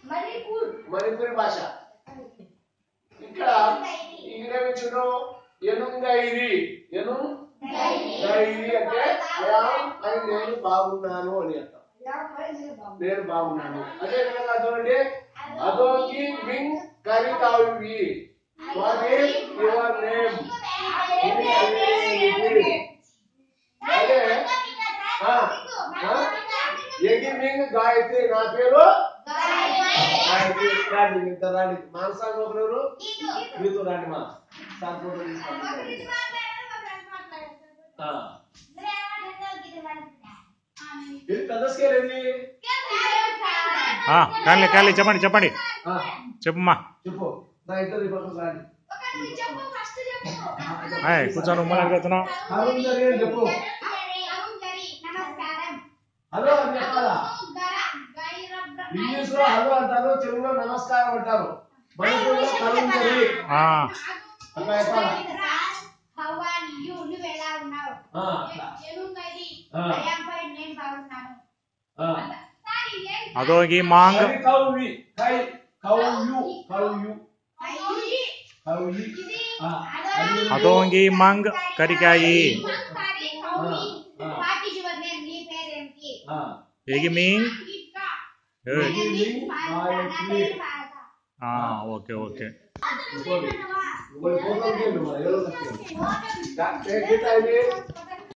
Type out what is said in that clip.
మణిపూర్ మణిపురి భాష ఇక్కడ ఇంగ్రేమించును ఎనుంగైరి ఎను గైరి అంటే అయాం అని నేను బాగున్నాను అని అర్థం నేను బాగున్నాను అదే విధంగా చూడండి అదోకి మింగ్ కరితావి వాట్ ఈస్ యువర్ నేమ్ అదే ఆ, ఆ, ఎగి మింగ్ గాయత్రి నా పేరు గాయత్రి రాండి ఇంత రాండి మానసా ఒకరు మీతో రాండి మా సార్ ఫోటో తీసుకోండి ఆ, ఇది పెద్ద స్కేల్ ఏది ఆ, కాలే కాలే చెప్పండి చెప్పండి ఆ, చెప్పమ్మా చెప్పు నా ఇద్దరు ఈ పక్కకు రాండి హాయ్ కూర్చొని ఉమ్మలు అడుగుతున్నావు అరుణ్ గారు ఏం చెప్పు హలో అని చెప్పాలా ఇంగ్లీష్ లో హలో అంటారు తెలుగులో నమస్కారం అంటారు మణిపూర్లో కరుణ్ గారి ఆ, అట్లా చెప్పాలా How are you? నువ్వు ఎలా ఉన్నావు? ఆ, అట్లా. ఎనుంగది? ఆ. I am fine, నేను బాగున్నాను. ఆ. సార్, ఇదేంటి? అదోగి మాంగ్ కరి కౌవి కై కౌయు కౌయు అయ్యి. కౌయి ఇది ఆ, అదోంగి అది- అదోంగి మంగ్ కరికాయి సారీ, కౌమి. ఆ. What is your name? నీ పేరేంటి? ఆ, ఎగి మీంగ్ ఇంకా. ఏ, నా పేరు పార్వత. నా పేరు పార్వత. ఆ, ఓకే ఓకే అతను ఇంకోటి. చెప్పండమ్మా. ఇంకోటి ఫోటో తీయండి మరి, ఎవరో తీయండి. ఫోటో దా- ఏ గీత ఇది